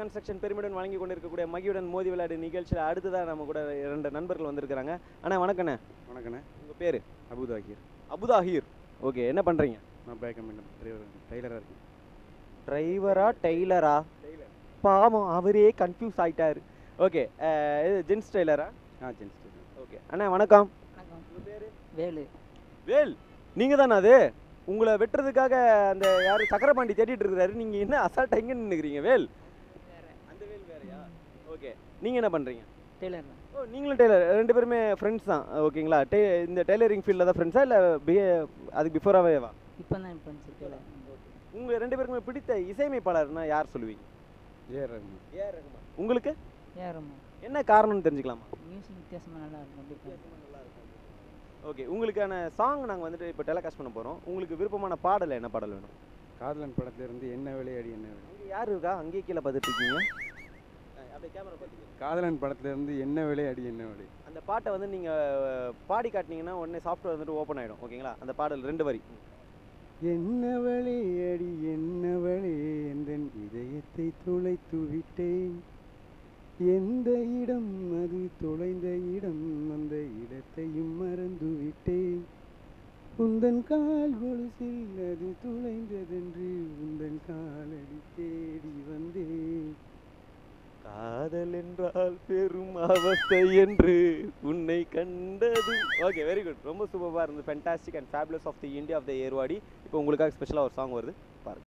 construction பெருமிடன் வழங்கி கொண்டிருக்கக்கூடிய மகியுடன் மோதி விளையாடு நிகழ்ச்சியில் அடுத்ததாக நம்ம கூட இரண்டு நண்பர்கள் வந்திருக்கிறாங்க அண்ணா வணக்கண்ணே வணக்கண்ணே உங்கள் பேர் அபுதாகிர் அபுதாஹீர் ஓகே என்ன பண்ணுறீங்க நான் பேக் கம்பெனி டிரைவர் டெய்லராக இருக்கேன் டிரைவரா டெய்லரா பாவம் அவரே கன்ஃபியூஸ் ஆயிட்டாரு ஓகே இது ஜென்ஸ் டெய்லரா ஆ ஜென்ஸ் ஓகே அண்ணா வணக்கம் வணக்கம் உங்கள் பேர் வேலு வேல் நீங்கள் தானே அது உங்களை வெட்டுறதுக்காக அந்த யார் சக்கரபாண்டி தேடிட்டு இருக்கிறாரு நீங்கள் என்ன அசால்ட்டாக எங்கே நின்றுக்கிறீங்க வேல் அந்த வேல் வேறையா ஓகே நீங்கள் என்ன பண்ணுறீங்க டெய்லர் தான் ஓ நீங்களும் டெய்லர் ரெண்டு பேருமே ஃப்ரெண்ட்ஸ் தான் ஓகேங்களா டே இந்த டெய்லரிங் ஃபீல்டில் தான் ஃப்ரெண்ட்ஸா இல்லை பிஏ அதுக்கு பிஃபோராகவே வா இப்போ தான் இப்போ டெய்லர் உங்கள் ரெண்டு பேருக்குமே பிடித்த இசையமைப்பாளர்னா யார் சொல்லுவீங்க ஏஆர் ரஹ்மான் ஏஆர் ரஹ்மான் உங்களுக்கு ஏறமா என்ன காரணம்னு தெரிஞ்சுக்கலாமா மியூசிக் வித்தியாசமாக நல்லா இருக்கும் டிஃப்ரெண்ட் ஓகே உங்களுக்கான சாங் நாங்கள் வந்துட்டு இப்போ டெலிகாஸ்ட் பண்ண போகிறோம் உங்களுக்கு விருப்பமான பாடல் என்ன பாடல் வேணும் காதலன் படத்துலேருந்து என்ன விளையாடி என்ன விளையாடி அங்கே யார் இருக்கா அங்கேயே கீழே பார்த்துட்டு இருக்கீங்க அப்படியே கேமரா பார்த்துக்கீங்க காதலன் படத்துலேருந்து என்ன விளையாடி என்ன விளையாடி அந்த பாட்டை வந்து நீங்கள் பாடி காட்டினீங்கன்னா உடனே சாஃப்ட்வேர் வந்துட்டு ஓப்பன் ஆகிடும் ஓகேங்களா அந்த பாடல் ரெண்டு வரி என்ன விளையாடி என்ன வழி எந்தன் இதயத்தை துளைத்து விட்டேன் எந்த இடம் அது தொலைந்த இடம் அந்த இடத்தையும் மறந்து விட்டேன் உந்தன் கால் கொலுசில் அது துளைந்ததென்று உந்தன் காலடி தேடி வந்தேன் காதல் என்றால் பெரும் அவஸ்தை என்று உன்னை கண்டது ஓகே வெரி குட் ரொம்ப சூப்பராக இருந்தது fantastic and fabulous of the India of the Ervadi இப்போ உங்களுக்காக ஸ்பெஷலாக ஒரு சாங் வருது பாருங்க